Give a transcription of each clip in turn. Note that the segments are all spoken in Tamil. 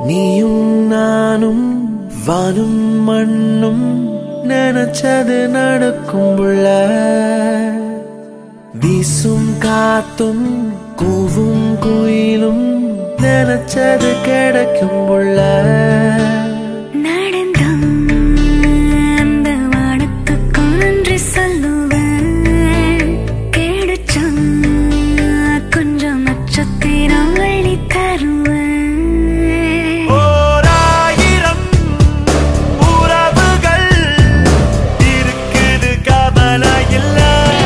நீயும் நானும் வானும் மண்ணும் நினைச்சது நடக்கும் புள்ள வீசும் காத்தும் கூவும் குயிலும் நினைச்சது கிடைக்கும் புள்ள நடந்தம் அந்த வானத்துக்கு நன்றி சொல்லுவேன் கிடைச்சம் கொஞ்சம் நட்சத்திரம் அள்ளி தருவேன் ஓராயிரம் உறவுகள் இருக்குது கவலை இல்ல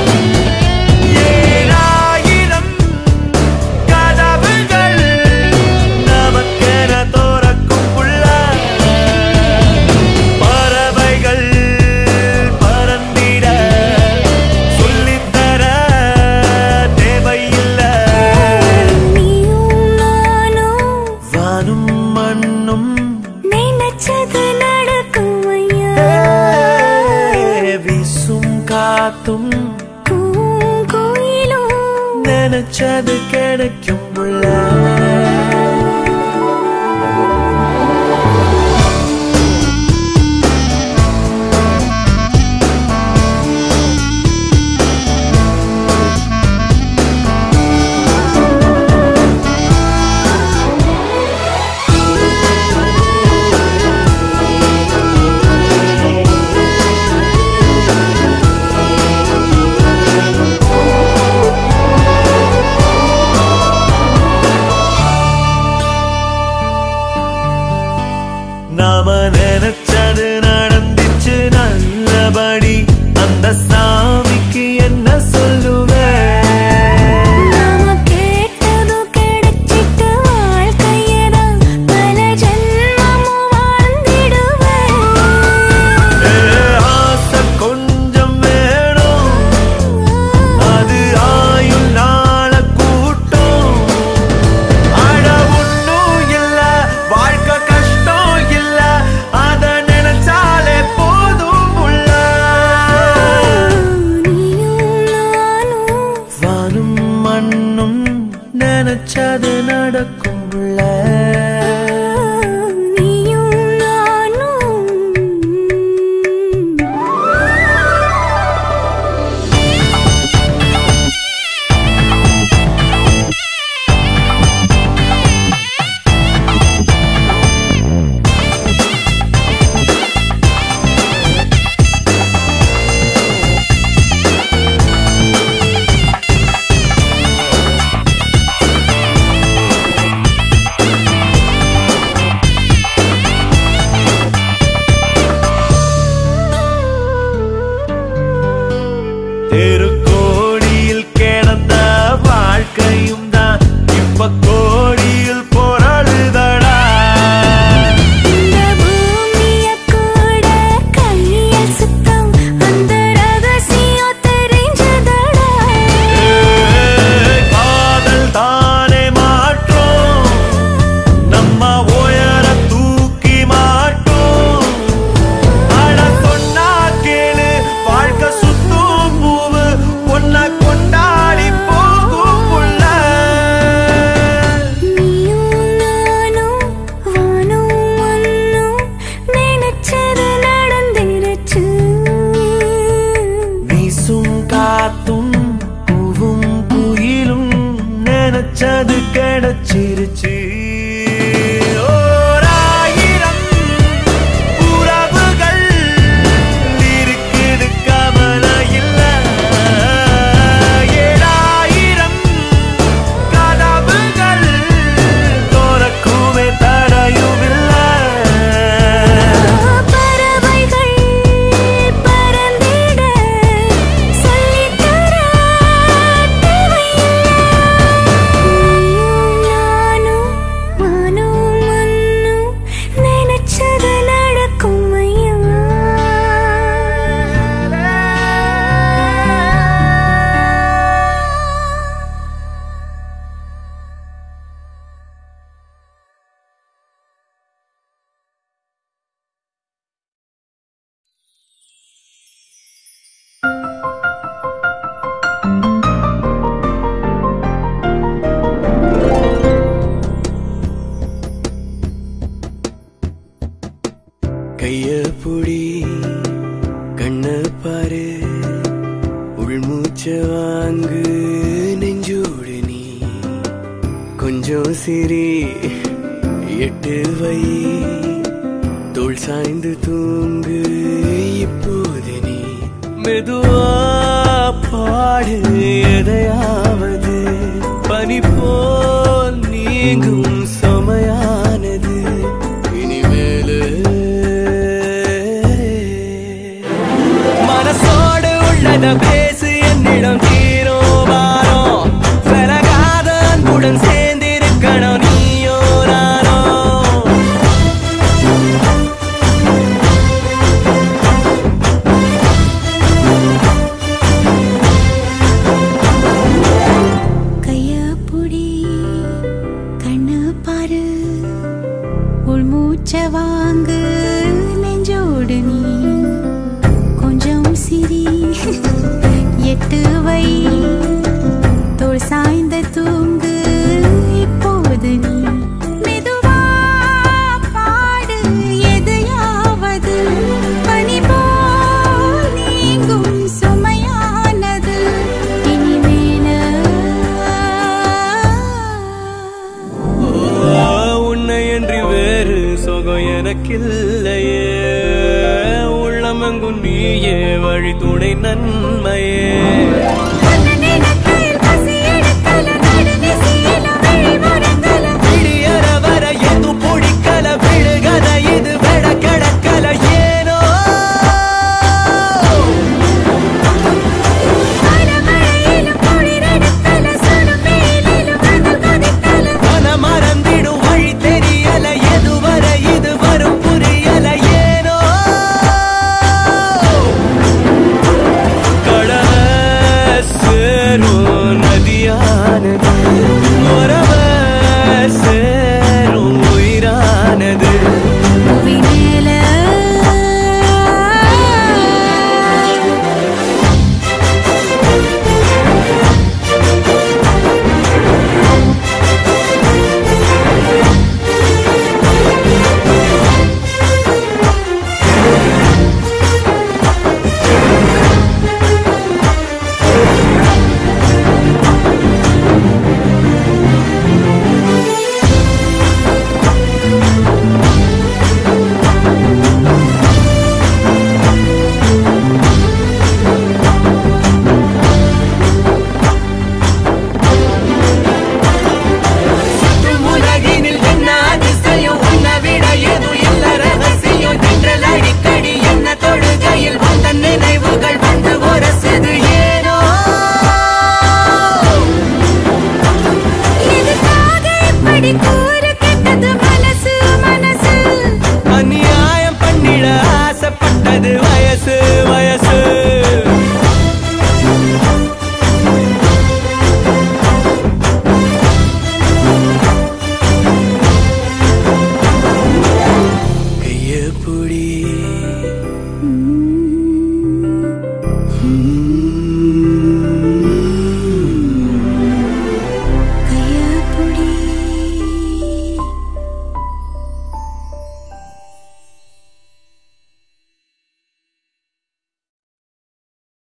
ஏழாயிரம் கதவுகள் நமக்கென திறக்கும் புள்ள பறவைகள் பறந்திட சொல்லித்தர தேவையில்லை நீயும் நானும் வானும் மண்ணும் நினைச்சது நடக்கும் ஐயா வீசும் காத்தும் பூங்குயிலும் நினைச்சது கிடைக்கும் புள்ள நாம நினைச்சது நடந்துச்சு நல்லபடி அந்த சாமிக்கு என்ன சொல்லுவேன் நாம கேட்டதும் கிடைச்சிட்டு வாழ்க்கையதான் பல ஜென்மமும் வாழ்ந்திடுவேன் ஏ, ஆசை கொஞ்சம் வேணும் அது ஆயுள் நாள கூட்டம் அட ஒண்ணும் இல்ல வாழ்க்கை கஷ்டம் இல்ல அத நினைச்சாலே போதும் உள்ள நீயும் நானும் வானும் மண்ணும் நினைச்சது நடக்கும் உள்ள நீயும் நானும் தெருக்கோடியில் கிடந்த வாழ்க்கையும் தான் இப்ப கோடியில் பொருளுதடா இந்த பூமிய கூட கையில் சுத்தம் அந்த ரகசியம் தெரிஞ்சதடா காதல் தானே மாற்றோம் நம்ம உயர தூக்கி மாட்டோம் அட சொன்னா கேளு வாழ்க்கை சுத்தும் பூவு ஒன்ன கொண்டாடி போகும் புள்ள நீயும் நானும் வானும் மண்ணும் நினைச்சது நடந்துருச்சு வீசும் காத்தும் பூவும் குயிலும் நினைச்சது கிடைச்சிருச்சு ஓராயிரம் உறவுகள் இருக்குது கவலை இல்ல ஏழாயிரம் கதவுகள் திறக்குமே தடையும் இல்லை பறவைகள் பறந்திட சொல்லித்தர தேவையில்லை நீயும் நானும் உள்மூச்ச வாங்கு நெஞ்சோடு நீ கொஞ்சம் சிரி எட்டு வை தோள் சாய்ந்து தூங்கு இப்போது நீ மெதுவா பாடு எதையாவது பனி போல் நீங்கும் சமையானது இனிமேலு மனசோடு உள்ளத பேசு என்னிடம் தீரோ வாரோ விலகாத அன்புடன் சேர்ந்திருக்கணும் நீயோ நானோ கைய புடி கண்ணு பாரு உள்மூச்ச வாங்கு நெஞ்சோடு நீ கொஞ்சம் சிரி எட்டு வை தோள் சாய்ந்த தூங்கு இப்போது நீ மெதுவா பாடு எதையாவது பனி போல் நீங்கும் சுமையானது இனிமேல உன்னை என்று வேறு சுகம் எனக்கில்லையே உள்ளமெங்கும் நீயே வழி துணை நன்